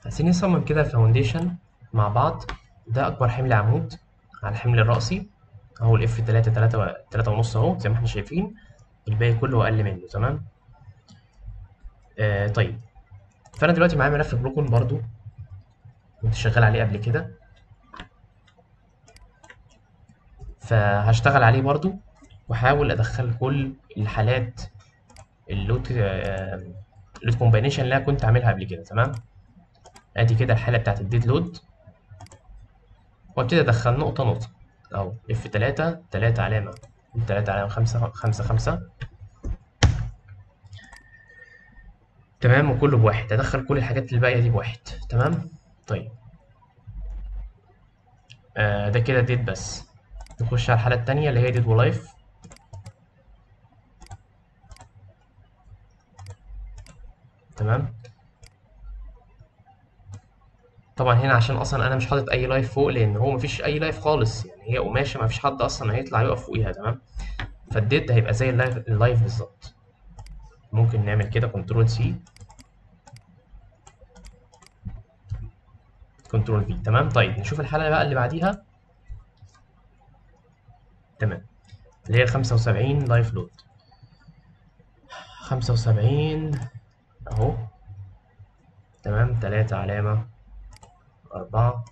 عايزين نصمم كده الفاونديشن مع بعض ده أكبر حمل عمود على الحمل الرأسي أهو الإف تلاتة تلاتة تلاتة ونص أهو زي ما احنا شايفين الباقي كله أقل منه تمام آه طيب فأنا دلوقتي معايا ملف بروكون برضو كنت شغال عليه قبل كده فهشتغل عليه برضو واحاول ادخل كل الحالات اللود اللود كومباينيشن اللي انا كنت عاملها قبل كده تمام ادي كده الحاله بتاعت الديد لود وابتدي ادخل نقطه نقطه اهو اف 3 3 علامه 3 علامه 5 5 5 تمام وكله بواحد ادخل كل الحاجات الباقيه دي بواحد تمام طيب آه ده كده ديد بس نخش على الحاله التانية اللي هي ديد ولايف تمام طبعا هنا عشان اصلا انا مش حاطط اي لايف فوق لان هو مفيش اي لايف خالص يعني هي قماشه مفيش حد اصلا هيطلع يقف فوقيها تمام فالديد هيبقى زي اللايف اللايف بالظبط ممكن نعمل كده كنترول سي كنترول في تمام طيب نشوف الحاله بقى اللي بعديها تمام اللي هي 75 لايف لود 75 اهو تمام تلاتة علامة أربعة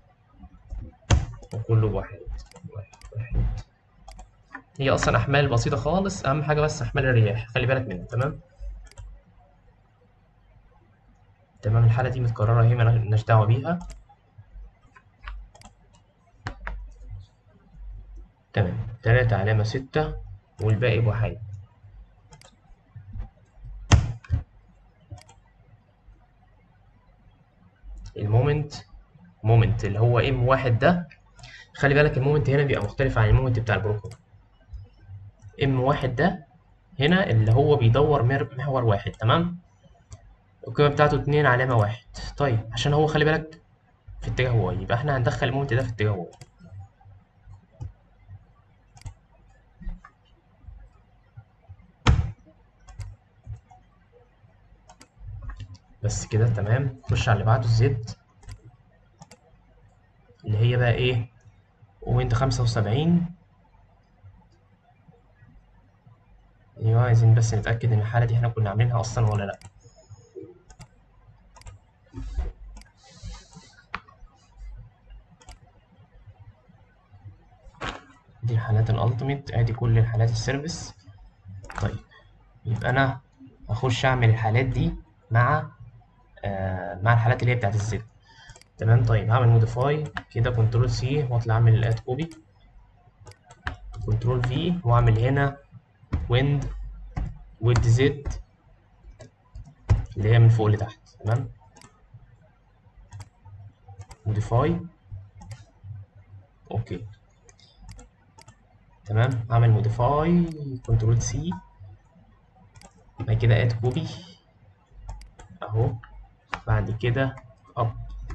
وكله بواحد واحد واحد هي أصلا أحمال بسيطة خالص أهم حاجة بس أحمال الرياح خلي بالك منها تمام تمام الحالة دي متكررة اهي ملناش دعوة بيها تمام تلاتة علامة ستة والباقي بواحد المومنت مومنت اللي هو ام واحد ده خلي بالك المومنت هنا بيبقى مختلف عن المومنت بتاع البروكون ام واحد ده هنا اللي هو بيدور محور واحد تمام القيمة بتاعته اتنين علامة واحد طيب عشان هو خلي بالك في اتجاه واي يبقى احنا هندخل المومنت ده في اتجاه واي بس كده تمام نخش على اللي بعده الزد اللي هي بقى ايه ويند خمسة وسبعين ايوه عايزين بس نتأكد ان الحالة دي احنا كنا عاملينها اصلا ولا لأ دي الحالات الالتيميت ادي كل الحالات السيرفيس طيب يبقى انا هخش اعمل الحالات دي مع آه مع الحالات اللي هي بتاعت الزد تمام طيب هعمل موديفاي كده كنترول سي واطلع اعمل الاد كوبي كنترول في واعمل هنا ويند ويد زد اللي هي من فوق لتحت تمام موديفاي اوكي تمام اعمل موديفاي كنترول سي بعد كده اد كوبي اهو بعد كده اب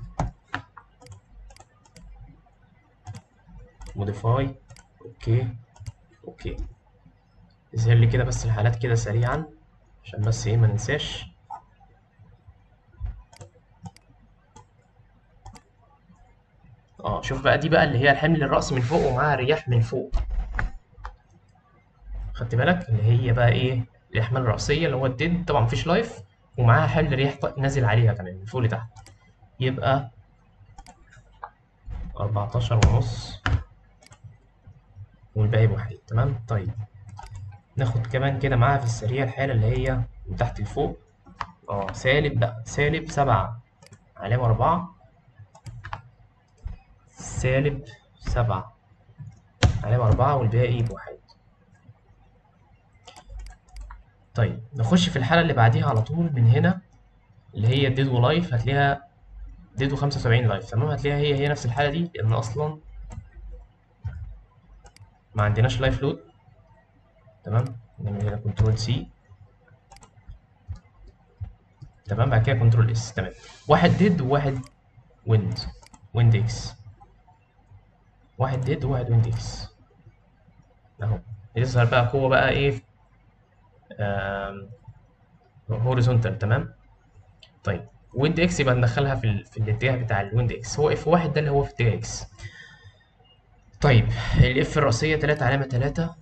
موديفاي اوكي اوكي يظهر لي كده بس الحالات كده سريعا عشان بس ايه ما ننساش اه شوف بقى دي بقى اللي هي الحمل الرأس من فوق ومعاها رياح من فوق خدت بالك اللي هي بقى ايه الاحمال الرأسية اللي هو الديد طبعا مفيش لايف ومعاها حمل رياح نازل عليها كمان من فوق لتحت يبقى أربعتاشر ونص والباقي بواحد تمام طيب ناخد كمان كده معاها في السريع الحالة اللي هي من تحت لفوق اه سالب بقى سالب سبعة علامة أربعة سالب سبعة علامة أربعة والباقي بواحد طيب نخش في الحالة اللي بعديها على طول من هنا اللي هي ديد ولايف هتلاقيها ديد وخمسة وسبعين لايف تمام هتلاقيها هي هي نفس الحالة دي لأن أصلا ما عندناش لايف لود تمام نعمل هنا كنترول سي تمام بعد كده كنترول اس تمام واحد ديد وواحد ويند ويند اكس واحد ديد وواحد ويند اكس اهو يظهر بقى قوة بقى ايه هوريزونتال تمام طيب ويند اكس يبقى ندخلها في, ال... في الاتجاه بتاع الويند اكس هو اف واحد ده اللي هو في اتجاه اكس طيب الاف الرئيسية تلاتة علامة تلاتة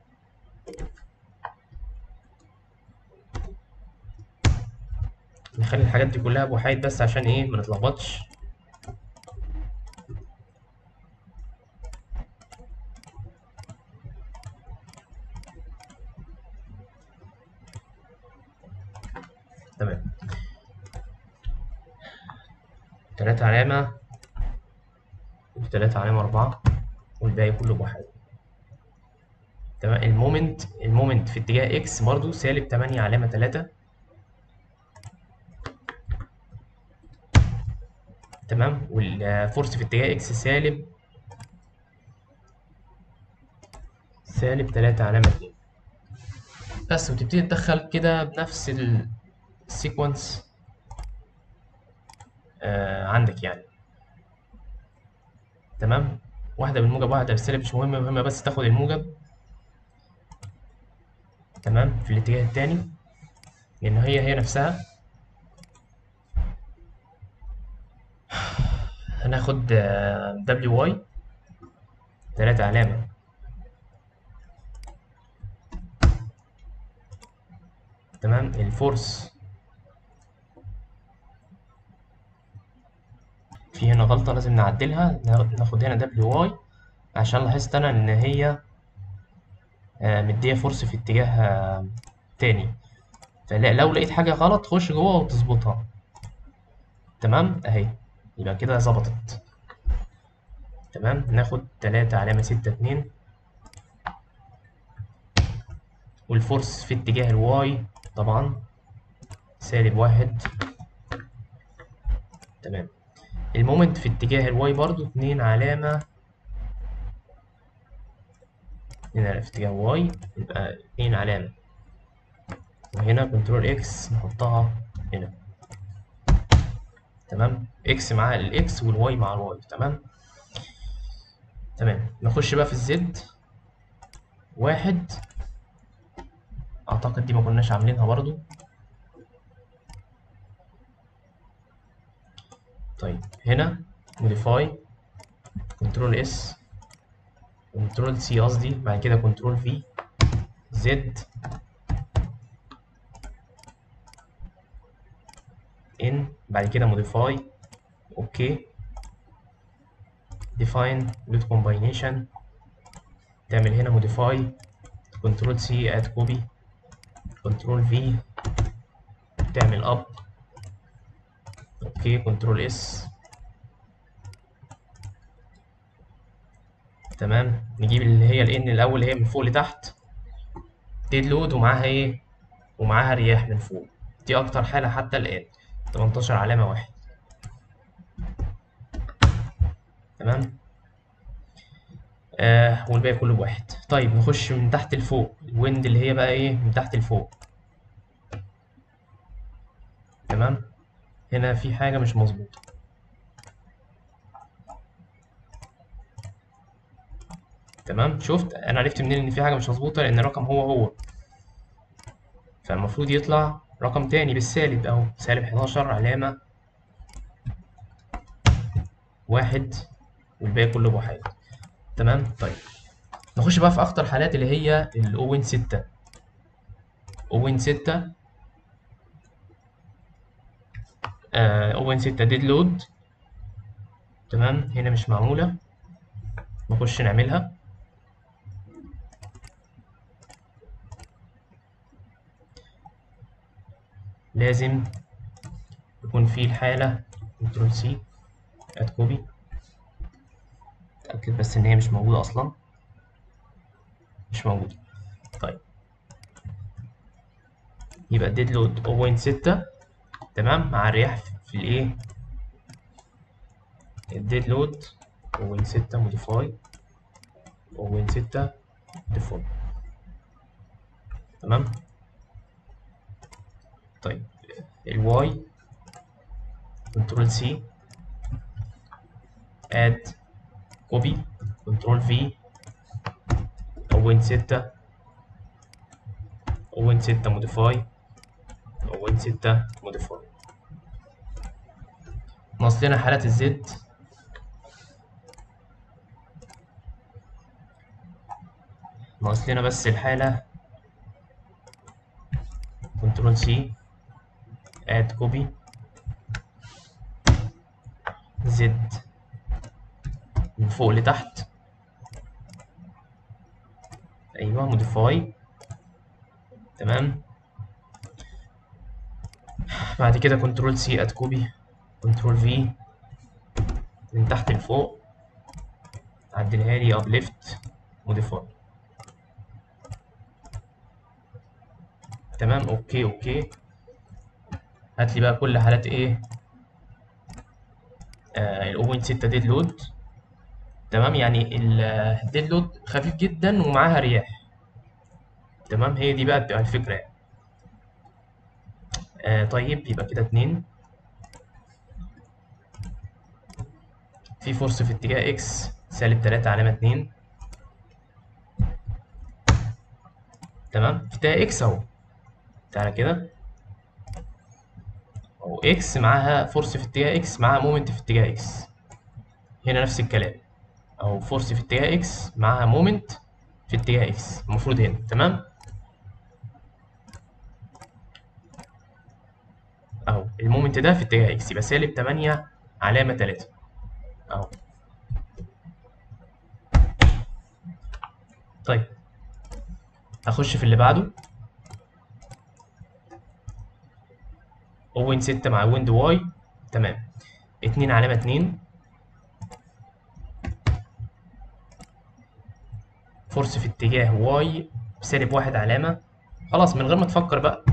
نخلي الحاجات دي كلها بوحايد بس عشان ايه ما نتلخبطش تمام تلاتة علامة وتلاتة علامة أربعة والباقي كله بوحايد تمام المومنت المومنت في اتجاه اكس برضو سالب تمانية علامة تلاتة تمام والفورس في اتجاه اكس سالب سالب تلاتة علامة اتنين بس وتبتدي تدخل كده بنفس السيكونس آه عندك يعني تمام واحدة بالموجب واحدة بالسالب مش مهمة مهمة بس تاخد الموجب تمام في الاتجاه التاني لأن هي هي نفسها هناخد دبليو واي تلاتة علامة تمام الفورس في هنا غلطة لازم نعدلها ناخد هنا دبليو واي عشان لاحظت أنا إن هي مدية فورس في اتجاه تاني فلو لقيت حاجة غلط خش جوه وتظبطها تمام أهي يبقى كده ظبطت تمام ناخد تلاتة علامة ستة اتنين والفورس في اتجاه الواي طبعا سالب واحد تمام المومنت في اتجاه الواي برضو اتنين علامة اتنين علامة في اتجاه واي يبقى اتنين علامة وهنا كنترول اكس نحطها هنا تمام اكس مع الاكس والواي مع الواي تمام تمام نخش بقى في الزد واحد اعتقد دي ما كناش عاملينها برضو طيب هنا موديفاي كنترول اس كنترول سي قصدي بعد كده كنترول في زد ان بعد كده موديفاي اوكي define with combination تعمل هنا modify كنترول سي add copy كنترول في تعمل up اوكي كنترول اس تمام نجيب اللي هي الان الاول اللي هي من فوق لتحت ديد لود ومعاها ايه ومعاها رياح من فوق دي اكتر حاله حتى الان 18 علامه واحد تمام آه والباقي كله بواحد طيب نخش من تحت لفوق الويند اللي هي بقى ايه من تحت لفوق تمام هنا في حاجة مش مظبوطة تمام شفت انا عرفت منين ان في حاجة مش مظبوطة لان الرقم هو هو فالمفروض يطلع رقم تاني بالسالب اهو سالب 11 علامة واحد والباقي كله بوحيد تمام طيب نخش بقى في اخطر حالات اللي هي الاوين 6 اوين 6 اوين 6 ديد لود تمام هنا مش معمولة نخش نعملها لازم يكون في الحالة كنترول سي اد كوبي اتأكد بس إن هي مش موجودة أصلا مش موجودة طيب يبقى الديد لود 0.6 تمام مع الرياح في الإيه الديد لود 0.6 موديفاي 0.6 ديفولت تمام طيب الواي كنترول سي اد كوبي كنترول في اوين ستة اوين ستة موديفاي اوين ستة موديفاي ناقص لنا حالات الزد ناقص لنا بس الحالة كنترول سي اد كوبي زد من فوق لتحت ايوه موديفاي تمام بعد كده كنترول سي اد كوبي كنترول في من تحت لفوق عدلها لي ابليفت موديفاي تمام اوكي اوكي هات لي بقى كل حالات ايه آه ال 0.6 ديد لود تمام يعني الديد لود خفيف جدا ومعاها رياح تمام هي دي بقى بتبقى الفكرة يعني. آه طيب يبقى كده اتنين في فورس في اتجاه اكس سالب تلاتة علامة اتنين تمام في اتجاه اكس اهو تعالى كده اهو اكس معاها فورس في اتجاه اكس معاها مومنت في اتجاه اكس هنا نفس الكلام اهو فورس في اتجاه اكس معاها مومنت في اتجاه اكس المفروض هنا تمام اهو المومنت ده في اتجاه اكس يبقى سالب 8 علامة 3 اهو طيب هخش في اللي بعده 0.6 مع ويند واي تمام 2 علامة 2 فورس في اتجاه واي بسالب واحد علامة خلاص من غير ما تفكر بقى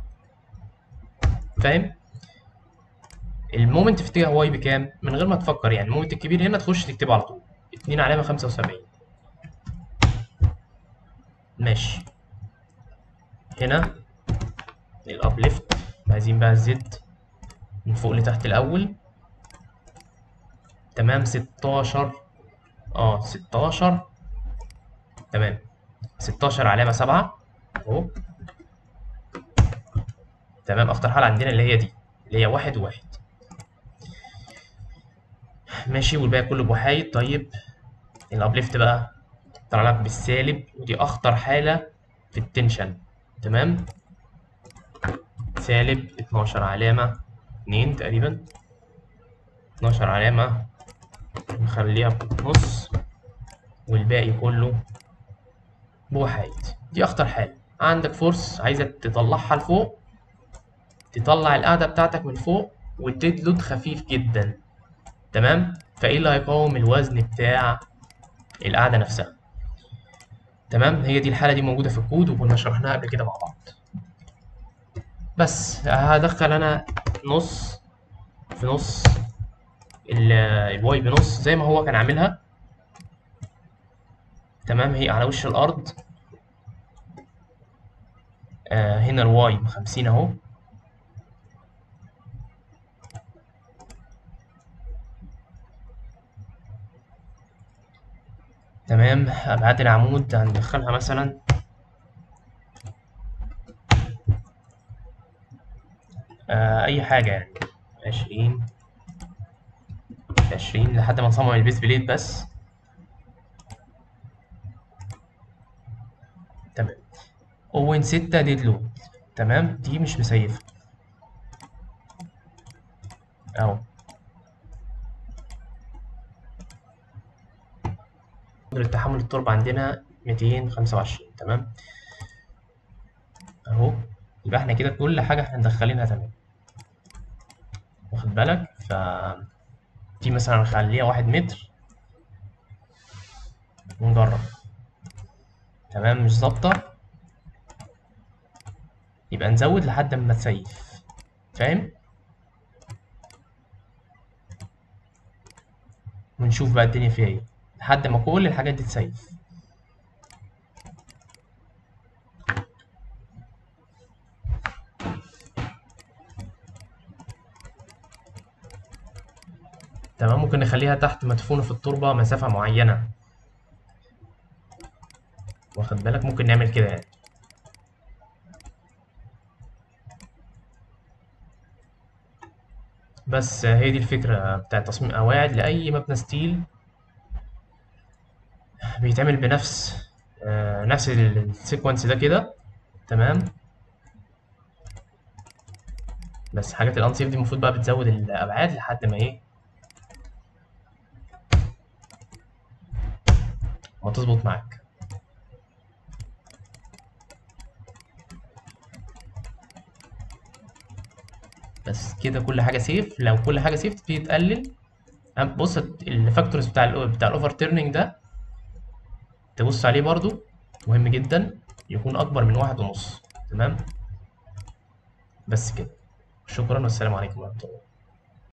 فاهم المومنت في اتجاه واي بكام من غير ما تفكر يعني المومنت الكبير هنا تخش تكتبه على طول 2 علامة 75 ماشي هنا الابليفت عايزين بقى الزد من فوق لتحت الاول تمام 16 اه 16 تمام 16 علامة 7 اهو تمام اخطر حالة عندنا اللي هي دي اللي هي واحد وواحد ماشي والباقي كله بوحايد طيب الابليفت بقى طلع لك بالسالب ودي اخطر حالة في التنشن تمام سالب 12 علامة 2 تقريبا 12 علامة نخليها بنص والباقي كله بوحايد دي اخطر حالة عندك فورس عايزة تطلعها لفوق تطلع القاعدة بتاعتك من فوق والديد لود خفيف جدا تمام فايه اللي هيقاوم الوزن بتاع القاعدة نفسها تمام هي دي الحالة دي موجودة في الكود وكنا شرحناها قبل كده مع بعض بس هدخل انا نص في نص الواي بنص زي ما هو كان عاملها تمام هي على وش الارض آه هنا الواي بخمسين اهو تمام ابعاد العمود هندخلها مثلا آه اي حاجة يعني عشرين عشرين لحد ما نصمم البيس بليد بس تمام اوين ستة ديد لود تمام دي مش مسيفة اهو قدرة تحمل التربة عندنا ميتين خمسة وعشرين تمام اهو يبقى احنا كده كل حاجة احنا مدخلينها تمام واخد بالك ف دي مثلا نخليها واحد متر ونجرب تمام مش ظابطة يبقى نزود لحد ما تسيف فاهم ونشوف بقى الدنيا فيها ايه لحد ما كل الحاجات دي تسيف تمام ممكن نخليها تحت مدفونة في التربة مسافة معينة واخد بالك ممكن نعمل كده يعني بس هي دي الفكرة بتاعت تصميم قواعد لأي مبنى ستيل بيتعمل بنفس آه، نفس السيكونس ده كده تمام بس حاجات الانسيف دي المفروض بقى بتزود الابعاد لحد ما ايه ما تظبط معاك بس كده كل حاجه سيف لو كل حاجه سيف تبتدي تقلل أهم- بص الفاكتورز بتاع ال بتاع الاوفر تيرنينج ده تبص عليه برضو مهم جدا يكون اكبر من واحد ونص تمام بس كده شكرا والسلام عليكم ورحمه الله